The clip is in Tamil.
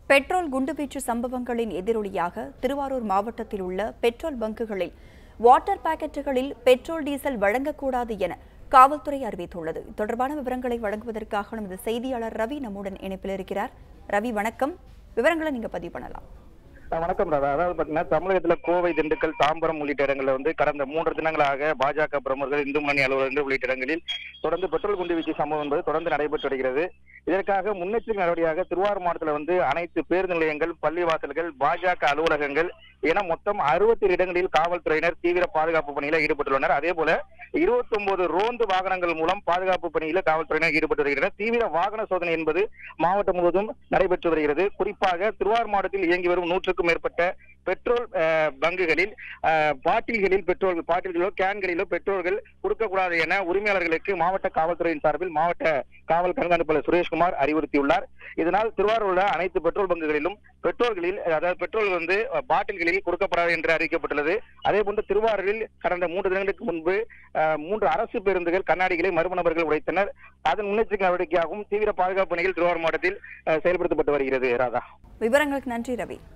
பெட்ரோல் குண்டுவீச்சு சம்பவங்களின் எதிரொலியாக திருவாரூர் மாவட்டத்தில் உள்ள பெட்ரோல் பங்குகளில் வாட்டர் பாக்கெட்டுகளில் பெட்ரோல் டீசல் வழங்கக்கூடாது என காவல்துறை அறிவித்துள்ளது இது தொடர்பான விவரங்களை வழங்குவதற்காக நமது செய்தியாளர் ரவி நம்முடன் இணைப்பில் இருக்கிறார் ரவி வணக்கம் விவரங்களை நீங்க பதிவு பண்ணலாம் அஹ் வணக்கம் ராதா அதாவது பாத்தீங்கன்னா தமிழகத்துல கோவை திண்டுக்கல் தாம்பரம் உள்ளிட்ட இடங்கள்ல வந்து கடந்த மூன்று தினங்களாக பாஜக பிரமுகர்கள் இந்து முன்னணி அலுவலர்கள் உள்ளிட்ட இடங்களில் தொடர்ந்து பெட்ரோல் குண்டு வீச்சு சம்பவம் என்பது தொடர்ந்து நடைபெற்று வருகிறது இதற்காக முன்னெச்சரிக்கை நடவடிக்கையாக திருவாரூர் மாவட்டத்தில் வந்து அனைத்து பேருந்து நிலையங்கள் பள்ளிவாசல்கள் பாஜக அலுவலகங்கள் என மொத்தம் அறுபத்தி இடங்களில் காவல்துறையினர் தீவிர பாதுகாப்பு பணியில ஈடுபட்டுள்ளனர் அதே போல இருபத்தி ஒன்பது ரோந்து வாகனங்கள் மூலம் பாதுகாப்பு பணியில காவல்துறையினர் ஈடுபட்டு வருகின்றனர் தீவிர வாகன சோதனை என்பது மாவட்டம் முழுவதும் நடைபெற்று வருகிறது குறிப்பாக திருவாரூர் மாவட்டத்தில் இயங்கி வரும் நூற்றுக்கும் மேற்பட்ட பெட்ரோல் அஹ், பங்குகளில் அஹ், பாட்டில்களில் பெட்ரோல் பாட்டில்களோ கேன்களிலோ பெட்ரோல்கள் கொடுக்கக்கூடாது என உரிமையாளர்களுக்கு மாவட்ட காவல்துறையின் சார்பில் மாவட்ட காவல் கண்காணிப்பாளர் சுரேஷ்குமார் அறிவுறுத்தியுள்ளார் இதனால் திருவாரூர் உள்ள அனைத்து பெட்ரோல் பங்குகளிலும் பெட்ரோல்களில் அதாவது பெட்ரோல் வந்து அஹ், பாட்டில்களில் கொடுக்கப்படாது என்று அறிவிக்கப்பட்டுள்ளது அதே போன்று திருவாரூரில் கடந்த மூன்று தினங்களுக்கு முன்பு அஹ், மூன்று அரசு பேருந்துகள் கண்ணாடிகளை மர்ம நபர்கள் உடைத்தனர் அதன் முன்னெச்சரிக்கை நடவடிக்கையாகவும் தீவிர பாதுகாப்பு பணிகள் திருவாரூர் மாவட்டத்தில் அஹ், செயல்படுத்தப்பட்டு வருகிறது ராதா விவரங்களுக்கு நன்றி ரவி